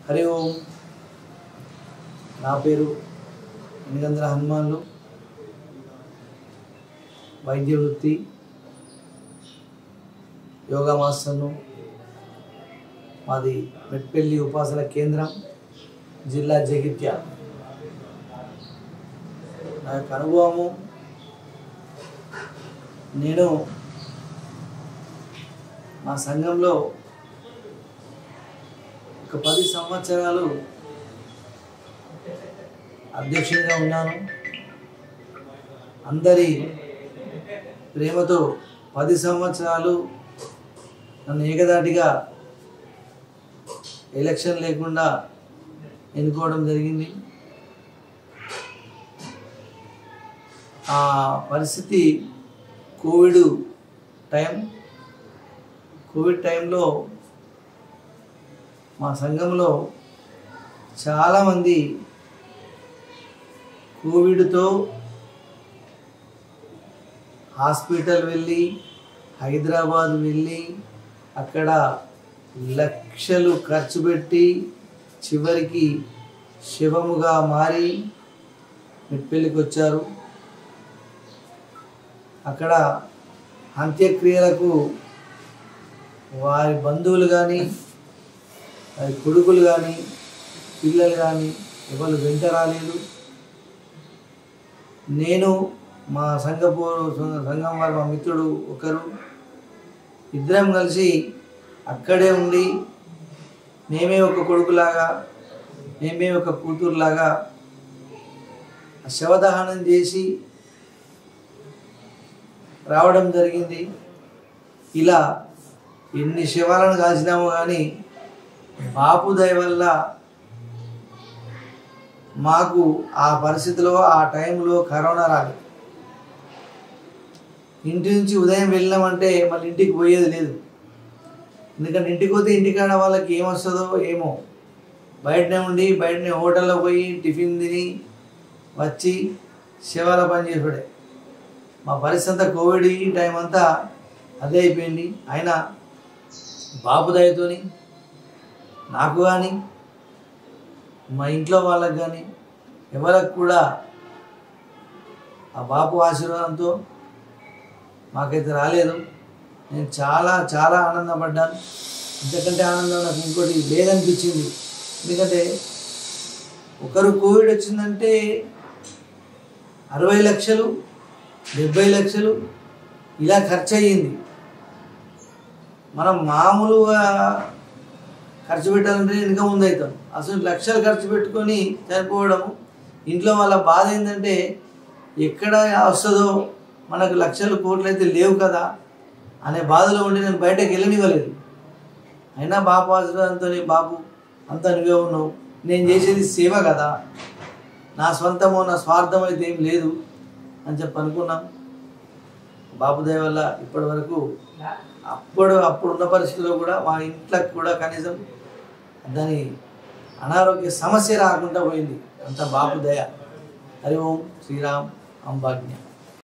హరి ఓం నా పేరు ఎనిగంధ్ర హనుమాన్లు వైద్య వృత్తి యోగా మాస్టర్ను మాది మెట్పల్లి ఉపాసన కేంద్రం జిల్లా జగిత్యాల నా యొక్క అనుభవము నేను మా సంఘంలో ఒక పది సంవత్సరాలు అధ్యక్షుడిగా ఉన్నాను అందరి ప్రేమతో పది సంవత్సరాలు నన్ను ఏకదాటిగా ఎలక్షన్ లేకుండా ఎన్నుకోవడం జరిగింది ఆ పరిస్థితి కోవిడ్ టైం కోవిడ్ టైంలో మా సంఘంలో చాలామంది కోవిడ్తో హాస్పిటల్ వెళ్ళి హైదరాబాద్ వెళ్ళి అక్కడ లక్షలు ఖర్చు పెట్టి చివరికి శివముగా మారి మెట్పల్లికి వచ్చారు అక్కడ అంత్యక్రియలకు వారి బంధువులు కానీ వారి కొడుకులు కానీ పిల్లలు కానీ ఎవరు వెంట రాలేదు నేను మా సంఘపు సంఘం వారి మా మిత్రుడు ఒకరు ఇద్దరం కలిసి అక్కడే ఉండి మేమే ఒక కొడుకులాగా మేమే ఒక కూతురులాగా ఆ శవదహనం చేసి రావడం జరిగింది ఇలా ఎన్ని శవాలను కాల్చినామో కానీ బాపు దయ వల్ల మాకు ఆ పరిస్థితిలో ఆ టైంలో కరోనా రాలేదు ఇంటి నుంచి ఉదయం వెళ్ళినామంటే మళ్ళీ ఇంటికి పోయేది లేదు ఎందుకంటే ఇంటికి పోతే ఇంటికాడ వాళ్ళకి ఏమొస్తుందో ఏమో బయటనే ఉండి బయటనే హోటల్లో పోయి టిఫిన్ తిని వచ్చి శివాల పని చేసుడే మా పరిస్థితి అంతా కోవిడ్ ఈ టైం అంతా అదే అయిపోయింది అయినా బాబు దయతోని నాకు కానీ మా ఇంట్లో వాళ్ళకి కానీ ఎవరికి కూడా ఆ బాపు ఆశీర్వాదంతో మాకైతే రాలేదు నేను చాలా చాలా ఆనందపడ్డాను ఇంతకంటే ఆనందం నాకు ఇంకోటి లేదనిపించింది ఎందుకంటే ఒకరు కోవిడ్ వచ్చిందంటే అరవై లక్షలు డెబ్బై లక్షలు ఇలా ఖర్చు అయ్యింది మనం మామూలుగా ఖర్చు పెట్టాలంటే ఇంకా ముందు అవుతాం అసలు లక్షలు ఖర్చు పెట్టుకొని చనిపోవడం ఇంట్లో వాళ్ళ బాధ ఏంటంటే ఎక్కడ వస్తుందో మనకు లక్షలు కోట్లు అయితే లేవు కదా అనే బాధలో ఉండి నేను బయటకు వెళ్ళనివ్వలేదు అయినా బాపు ఆశీర్వాదంతో బాబు అంత నువ్వే ఉన్నావు నేను చేసేది సేవ కదా నా స్వంతమో నా స్వార్థం అయితే ఏం లేదు అని చెప్పి అనుకున్నాం బాబు దయ వల్ల ఇప్పటి వరకు అప్పుడు అప్పుడు ఉన్న పరిస్థితిలో కూడా మా ఇంట్లోకి కూడా కనీసం దాని అనారోగ్య సమస్య రాకుండా పోయింది అంత బాపు దయ హరి ఓం శ్రీరామ్ అంబాజ్ఞ